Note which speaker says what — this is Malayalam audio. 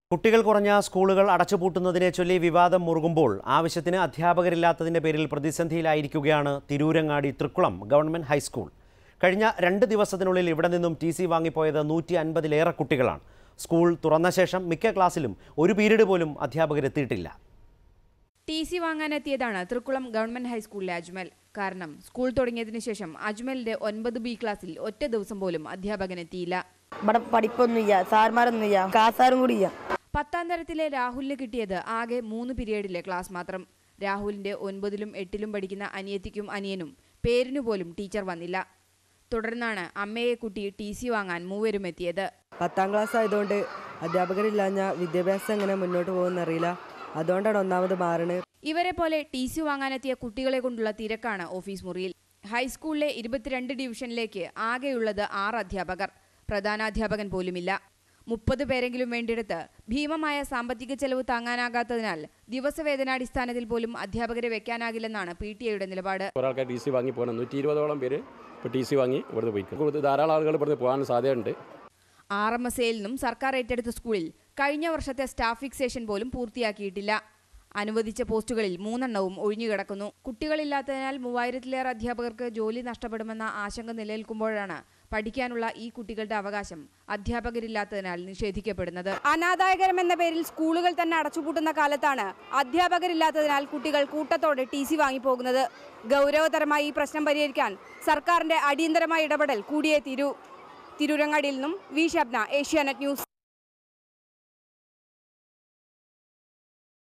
Speaker 1: കുട്ടികൾ കുറഞ്ഞ സ്കൂളുകൾ അടച്ചുപൂട്ടുന്നതിനെ ചൊല്ലി വിവാദം മുറുകുമ്പോൾ ആവശ്യത്തിന് അധ്യാപകരില്ലാത്തതിന്റെ പേരിൽ പ്രതിസന്ധിയിലായിരിക്കുകയാണ് തിരൂരങ്ങാടി തൃക്കുളം ഗവൺമെന്റ് ഹൈസ്കൂൾ കഴിഞ്ഞ രണ്ട് ദിവസത്തിനുള്ളിൽ ഇവിടെ നിന്നും ടി സി വാങ്ങിപ്പോയത് നൂറ്റി അൻപതിലേറെ കുട്ടികളാണ് സ്കൂൾ തുറന്ന ശേഷം മിക്ക ക്ലാസ്സിലും ഒരു പീരീഡ് പോലും അധ്യാപകരെത്തിയിട്ടില്ല
Speaker 2: ടി സി വാങ്ങാനെത്തിയതാണ് തൃക്കുളം ഗവൺമെന്റ് ഹൈസ്കൂളിലെ അജ്മൽ കാരണം സ്കൂൾ തുടങ്ങിയതിനു ശേഷം അജ്മലിന്റെ ഒൻപത് ബി ക്ലാസ്സിൽ ഒറ്റ ദിവസം പോലും അധ്യാപകനെത്തിയില്ല
Speaker 3: ഇവിടെ പഠിപ്പൊന്നുമില്ല സാർമാരൊന്നുമില്ല കാസാരും കൂടി ഇല്ല
Speaker 2: പത്താം തരത്തിലെ രാഹുലിന് കിട്ടിയത് ആകെ മൂന്ന് പീരീഡിലെ ക്ലാസ് മാത്രം രാഹുലിന്റെ ഒൻപതിലും എട്ടിലും പഠിക്കുന്ന അനിയത്തിക്കും അനിയനും പേരിനു പോലും ടീച്ചർ വന്നില്ല തുടർന്നാണ് അമ്മയെ കുട്ടി ടി സി വാങ്ങാൻ മൂവരും എത്തിയത്
Speaker 4: പത്താം ക്ലാസ് ആയതുകൊണ്ട് അധ്യാപകരില്ലാഞ്ഞ വിദ്യാഭ്യാസം എങ്ങനെ മുന്നോട്ട് പോകുമെന്നറിയില്ല അതുകൊണ്ടാണ് ഒന്നാമത് മാറണത്
Speaker 2: ഇവരെ പോലെ ടി സി വാങ്ങാനെത്തിയ കുട്ടികളെ കൊണ്ടുള്ള തിരക്കാണ് ഓഫീസ് മുറിയിൽ ഹൈസ്കൂളിലെ ഇരുപത്തിരണ്ട് ഡിവിഷനിലേക്ക് ആകെയുള്ളത് ആറ് അധ്യാപകർ പ്രധാനാധ്യാപകൻ പോലുമില്ല മുപ്പത് പേരെങ്കിലും വേണ്ടിയെടുത്ത് ഭീമമായ സാമ്പത്തിക ചെലവ് താങ്ങാനാകാത്തതിനാൽ ദിവസവേതനാടിസ്ഥാനത്തിൽ പോലും അധ്യാപകരെ വെക്കാനാകില്ലെന്നാണ് പി ടി എയുടെ നിലപാട്
Speaker 5: ഒരാൾക്കാർ ടി സി വാങ്ങി പോകണം നൂറ്റി ഇരുപതോളം പേര് ഇപ്പോൾ ടി സി വാങ്ങി ഇവിടുന്ന് പോയി ധാരാളം ആളുകൾ ഇവിടുന്ന് പോകാൻ സാധ്യതയുണ്ട്
Speaker 2: ആർ എം എസ് എയിൽ നിന്നും സർക്കാർ ഏറ്റെടുത്ത സ്കൂളിൽ കഴിഞ്ഞ വർഷത്തെ സ്റ്റാഫ് ഫിക്സേഷൻ പോലും പൂർത്തിയാക്കിയിട്ടില്ല അനുവദിച്ച പോസ്റ്റുകളിൽ മൂന്നെണ്ണവും ഒഴിഞ്ഞുകിടക്കുന്നു കുട്ടികളില്ലാത്തതിനാൽ മൂവായിരത്തിലേറെ അധ്യാപകർക്ക് ജോലി നഷ്ടപ്പെടുമെന്ന ആശങ്ക നിലനിൽക്കുമ്പോഴാണ് പഠിക്കാനുള്ള ഈ കുട്ടികളുടെ അവകാശം അധ്യാപകരില്ലാത്തതിനാൽ നിഷേധിക്കപ്പെടുന്നത്
Speaker 6: അനാദായകരം എന്ന പേരിൽ സ്കൂളുകൾ തന്നെ അടച്ചുപൂട്ടുന്ന കാലത്താണ് അധ്യാപകരില്ലാത്തതിനാൽ കുട്ടികൾ കൂട്ടത്തോടെ ടി സി വാങ്ങിപ്പോകുന്നത് ഗൗരവതരമായി ഈ പ്രശ്നം പരിഹരിക്കാൻ സർക്കാരിന്റെ അടിയന്തരമായ ഇടപെടൽ കൂടിയേ തീരൂ തിരൂരങ്ങാടിയിൽ നിന്നും വി ഷബ്ന ഏഷ്യാനെറ്റ് ന്യൂസ്